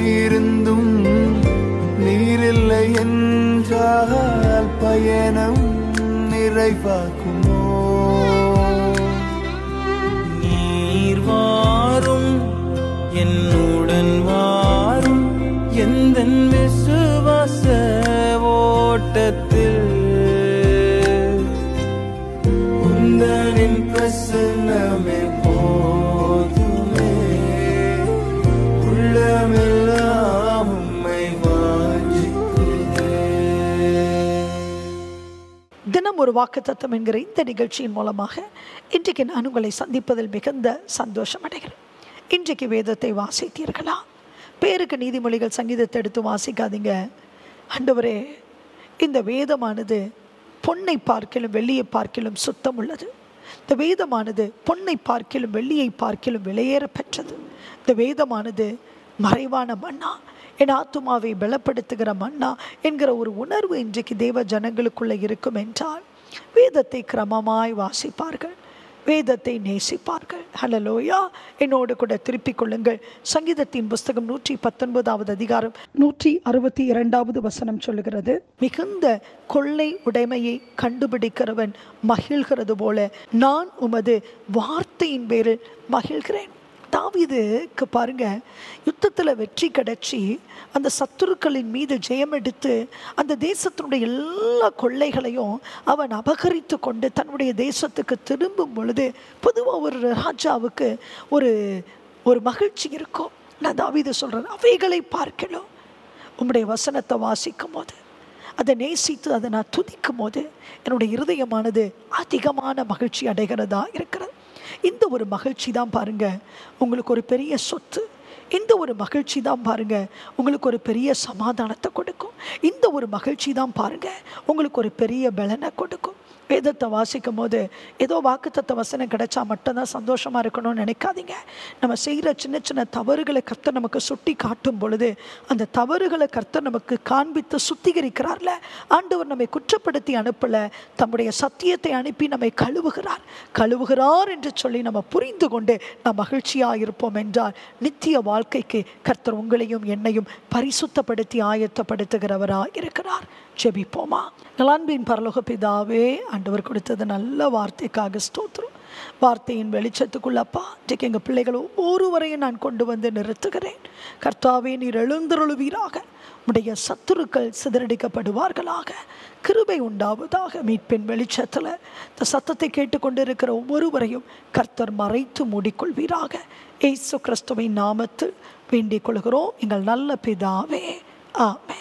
இருந்தும் நீரில்லை என்றால் பயணம் நிறைவாக்குமோ நீர் வாரும் என்னுடன் வாரும் எந்த விசுவாச ஓட்டத்தில் உந்தனின் பிரசன்னமே போதுமே உள்ளமெல்லாம் உம்மை வாஞ்சிக்கிறேன் தினம் ஒரு வாக்குத்தத்தம் என்கிற இந்த நிகழ்ச்சியின் மூலமாக இன்றைக்கு நான் உங்களை சந்திப்பதில் மிகுந்த சந்தோஷம் அடைகிறேன் இன்றைக்கு வேதத்தை வாசித்தீர்களா பேருக்கு நீதிமொழிகள் சங்கீதத்தை எடுத்து வாசிக்காதீங்க ஆண்டவரே இந்த வேதமானது பொன்னை பார்க்கிலும் வெள்ளியை பார்க்கிலும் சுத்தம் உள்ளது இந்த வேதமானது பொன்னை பார்க்கிலும் வெள்ளியை பார்க்கிலும் விலையேற பெற்றது இந்த வேதமானது மறைவான மண்ணா என் ஆத்துமாவை பலப்படுத்துகிற மன்னா என்கிற ஒரு உணர்வு இன்றைக்கு தேவ ஜனங்களுக்குள்ள இருக்கும் என்றால் வேதத்தை கிரமமாய் வாசிப்பார்கள் வேதத்தை நேசிப்பார்கள் ஹலலோயா என்னோடு கூட திருப்பிக் கொள்ளுங்கள் சங்கீதத்தின் புஸ்தகம் நூற்றி பத்தொன்பதாவது அதிகாரம் நூற்றி அறுபத்தி இரண்டாவது வசனம் சொல்லுகிறது மிகுந்த கொள்ளை உடைமையை கண்டுபிடிக்கிறவன் மகிழ்கிறது போல நான் உமது வார்த்தையின் பேரில் மகிழ்கிறேன் தாவீதுக்கு பாருங்க யுத்தத்தில் வெற்றி கிடைச்சி அந்த சத்துருக்களின் மீது ஜெயம் எடுத்து அந்த தேசத்தினுடைய எல்லா கொள்ளைகளையும் அவன் அபகரித்து கொண்டு தன்னுடைய தேசத்துக்கு திரும்பும் பொழுது பொதுவாக ஒரு ராஜாவுக்கு ஒரு ஒரு மகிழ்ச்சி இருக்கும் நான் தாவீது சொல்கிறேன் அவைகளை பார்க்கலாம் உம்முடைய வசனத்தை வாசிக்கும் போது அதை நேசித்து அதை நான் துதிக்கும் போது என்னுடைய இருதயமானது அதிகமான மகிழ்ச்சி அடைகிறதா இருக்கிறது இந்த ஒரு மகிழ்ச்சி தான் பாருங்க உங்களுக்கு ஒரு பெரிய சொத்து இந்த ஒரு மகிழ்ச்சி தான் பாருங்க உங்களுக்கு ஒரு பெரிய சமாதானத்தை கொடுக்கும் இந்த ஒரு மகிழ்ச்சி தான் பாருங்க உங்களுக்கு ஒரு பெரிய பலனை கொடுக்கும் வேதத்தை வாசிக்கும் போது ஏதோ வாக்குத்தத்த வசனம் கிடைச்சா மட்டும்தான் சந்தோஷமா இருக்கணும்னு நினைக்காதீங்க நம்ம செய்கிற சின்ன சின்ன தவறுகளை கர்த்தர் நமக்கு சுட்டி காட்டும் பொழுது அந்த தவறுகளை கர்த்தர் நமக்கு காண்பித்து சுத்திகரிக்கிறார்ல ஆண்டவர் நம்மை குற்றப்படுத்தி அனுப்பல தம்முடைய சத்தியத்தை அனுப்பி நம்மை கழுவுகிறார் கழுவுகிறார் என்று சொல்லி நம்ம புரிந்து கொண்டு நாம் மகிழ்ச்சியாக இருப்போம் என்றால் நித்திய வாழ்க்கைக்கு கர்த்தர் உங்களையும் என்னையும் பரிசுத்தப்படுத்தி ஆயத்தப்படுத்துகிறவராக இருக்கிறார் ஜெபிப்போமா நலான்பின் பரலோக பிதாவே ஆண்டவர் கொடுத்தது நல்ல வார்த்தைக்காக ஸ்தோத்திரம் வார்த்தையின் வெளிச்சத்துக்குள்ளப்பா இன்றைக்கு எங்கள் பிள்ளைகள் ஒவ்வொருவரையும் நான் கொண்டு வந்து நிறுத்துகிறேன் கர்த்தாவே நீர் எழுந்தருளுவீராக உடைய சத்துருக்கள் சிதறடிக்கப்படுவார்களாக கிருபை உண்டாவதாக மீட்பின் வெளிச்சத்தில் இந்த சத்தத்தை கேட்டுக்கொண்டிருக்கிற ஒவ்வொருவரையும் கர்த்தர் மறைத்து மூடிக்கொள்வீராக ஏசு கிறிஸ்துவின் நாமத்தில் வேண்டிக் கொள்கிறோம் எங்கள் நல்ல பிதாவே ஆமென்